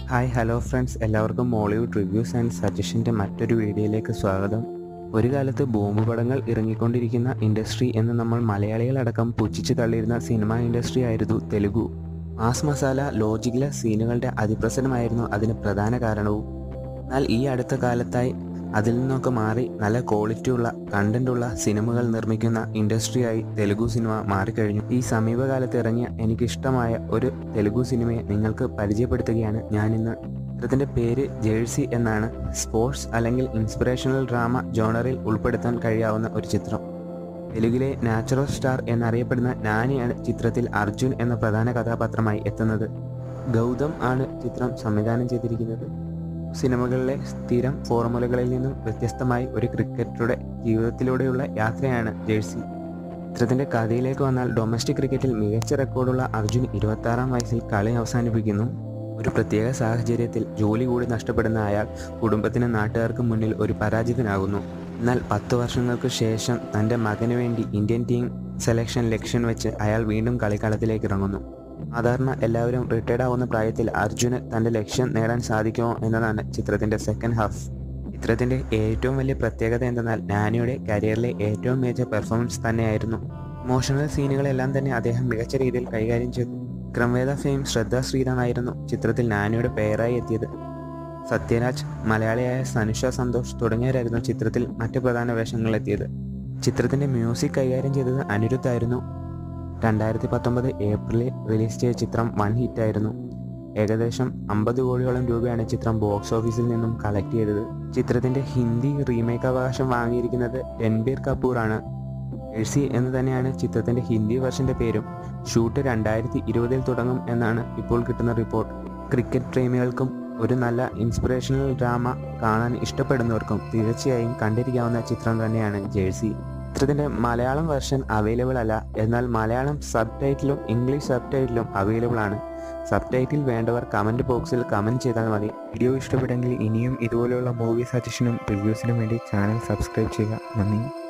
hi hello friends എല്ലാവർക്കും Mollywood reviews and സജഷൻ്റെ മറ്റൊരു വീഡിയോയിലേക്ക് സ്വാഗതം ഒരു കാലത്ത് ബോംബ് പടങ്ങൾ ഇറങ്ങിക്കൊണ്ടിരിക്കുന്ന ഇൻഡസ്ട്രി എന്ന് നമ്മൾ മലയാളികളടക്കം പുച്ഛിച്ച് തള്ളിയിരുന്ന സിനിമ ഇൻഡസ്ട്രി ആയിരുന്നു തെലുഗു മാസ് മസാല ലോജിക്ലെസ് സീനുകളുടെ അതിപ്രസരമായിരുന്നു അതിന് പ്രധാന കാരണവും എന്നാൽ ഈ അടുത്ത കാലത്തായി അതിൽ നിന്നൊക്കെ മാറി നല്ല ക്വാളിറ്റിയുള്ള കണ്ടന്റുള്ള സിനിമകൾ നിർമ്മിക്കുന്ന ഇൻഡസ്ട്രിയായി തെലുഗു സിനിമ മാറിക്കഴിഞ്ഞു ഈ സമീപകാലത്ത് ഇറങ്ങിയ എനിക്കിഷ്ടമായ ഒരു തെലുഗു സിനിമയെ നിങ്ങൾക്ക് പരിചയപ്പെടുത്തുകയാണ് ഞാനിന്ന് ചിത്രത്തിൻ്റെ പേര് ജേഴ്സി എന്നാണ് സ്പോർട്സ് അല്ലെങ്കിൽ ഇൻസ്പിറേഷണൽ ഡ്രാമ ജോണറിൽ ഉൾപ്പെടുത്താൻ കഴിയാവുന്ന ഒരു ചിത്രം തെലുങ്കിലെ നാച്ചുറൽ സ്റ്റാർ എന്നറിയപ്പെടുന്ന നാനിയാണ് ചിത്രത്തിൽ അർജുൻ എന്ന പ്രധാന കഥാപാത്രമായി എത്തുന്നത് ഗൗതം ആണ് ചിത്രം സംവിധാനം ചെയ്തിരിക്കുന്നത് സിനിമകളിലെ സ്ഥിരം ഫോർമുലകളിൽ നിന്നും വ്യത്യസ്തമായി ഒരു ക്രിക്കറ്ററുടെ ജീവിതത്തിലൂടെയുള്ള യാത്രയാണ് ജേഴ്സി ചിത്രത്തിന്റെ കഥയിലേക്ക് വന്നാൽ ഡൊമസ്റ്റിക് ക്രിക്കറ്റിൽ മികച്ച റെക്കോർഡുള്ള അർജുൻ ഇരുപത്താറാം വയസ്സിൽ കളി അവസാനിപ്പിക്കുന്നു ഒരു പ്രത്യേക സാഹചര്യത്തിൽ ജോലി കൂടി നഷ്ടപ്പെടുന്ന അയാൾ കുടുംബത്തിനും നാട്ടുകാർക്കും മുന്നിൽ ഒരു പരാജിതനാകുന്നു എന്നാൽ പത്ത് വർഷങ്ങൾക്ക് ശേഷം തൻ്റെ മകന് വേണ്ടി ഇന്ത്യൻ ടീം സെലക്ഷൻ ലക്ഷ്യം വെച്ച് അയാൾ വീണ്ടും കളിക്കളത്തിലേക്ക് ഇറങ്ങുന്നു സാധാരണ എല്ലാവരും റിട്ടയർഡ് ആവുന്ന പ്രായത്തിൽ അർജുന് തൻ്റെ ലക്ഷ്യം നേടാൻ സാധിക്കുമോ എന്നതാണ് ചിത്രത്തിൻ്റെ സെക്കൻഡ് ഹാഫ് ചിത്രത്തിൻ്റെ ഏറ്റവും വലിയ പ്രത്യേകത എന്തെന്നാൽ നാനിയുടെ കരിയറിലെ ഏറ്റവും മികച്ച പെർഫോമൻസ് തന്നെയായിരുന്നു ഇമോഷണൽ സീനുകളെല്ലാം തന്നെ അദ്ദേഹം മികച്ച രീതിയിൽ കൈകാര്യം ചെയ്തു ക്രമവേദ ഫെയിം ശ്രദ്ധ ശ്രീറാണായിരുന്നു ചിത്രത്തിൽ നാനിയുടെ പേരായി എത്തിയത് സത്യരാജ് മലയാളിയായ സനുഷ സന്തോഷ് തുടങ്ങിയവരായിരുന്നു ചിത്രത്തിൽ മറ്റ് പ്രധാന വേഷങ്ങളിലെത്തിയത് ചിത്രത്തിൻ്റെ മ്യൂസിക് കൈകാര്യം ചെയ്തത് അനിരുദ്ധായിരുന്നു രണ്ടായിരത്തി പത്തൊമ്പത് ഏപ്രിലിൽ റിലീസ് ചെയ്ത ചിത്രം വൺ ഹിറ്റായിരുന്നു ഏകദേശം അമ്പത് കോടിയോളം രൂപയാണ് ചിത്രം ബോക്സ് ഓഫീസിൽ നിന്നും കളക്ട് ചെയ്തത് ചിത്രത്തിന്റെ ഹിന്ദി റീമേക്ക് അവകാശം വാങ്ങിയിരിക്കുന്നത് രൺബീർ കപൂർ ആണ് എഴ്സി എന്ന് തന്നെയാണ് ചിത്രത്തിന്റെ ഹിന്ദി വെർഷന്റെ പേരും ഷൂട്ട് രണ്ടായിരത്തി ഇരുപതിൽ തുടങ്ങും എന്നാണ് ഇപ്പോൾ കിട്ടുന്ന റിപ്പോർട്ട് ക്രിക്കറ്റ് പ്രേമികൾക്കും ഒരു നല്ല ഇൻസ്പിറേഷണൽ ഡ്രാമ കാണാൻ ഇഷ്ടപ്പെടുന്നവർക്കും തീർച്ചയായും കണ്ടിരിക്കാവുന്ന ചിത്രം തന്നെയാണ് ജേഴ്സി ചിത്രത്തിന്റെ മലയാളം വെർഷൻ അവൈലബിൾ അല്ല എന്നാൽ മലയാളം സബ് ടൈറ്റിലും ഇംഗ്ലീഷ് സബ് ടൈറ്റിലും അവൈലബിൾ ആണ് സബ് ടൈറ്റിൽ വേണ്ടവർ കമന്റ് ബോക്സിൽ കമന്റ് ചെയ്താൽ മതി വീഡിയോ ഇഷ്ടപ്പെട്ടെങ്കിൽ ഇനിയും ഇതുപോലെയുള്ള മൂവി സജഷനും റിവ്യൂസിനും വേണ്ടി ചാനൽ സബ്സ്ക്രൈബ് ചെയ്യുക നന്ദി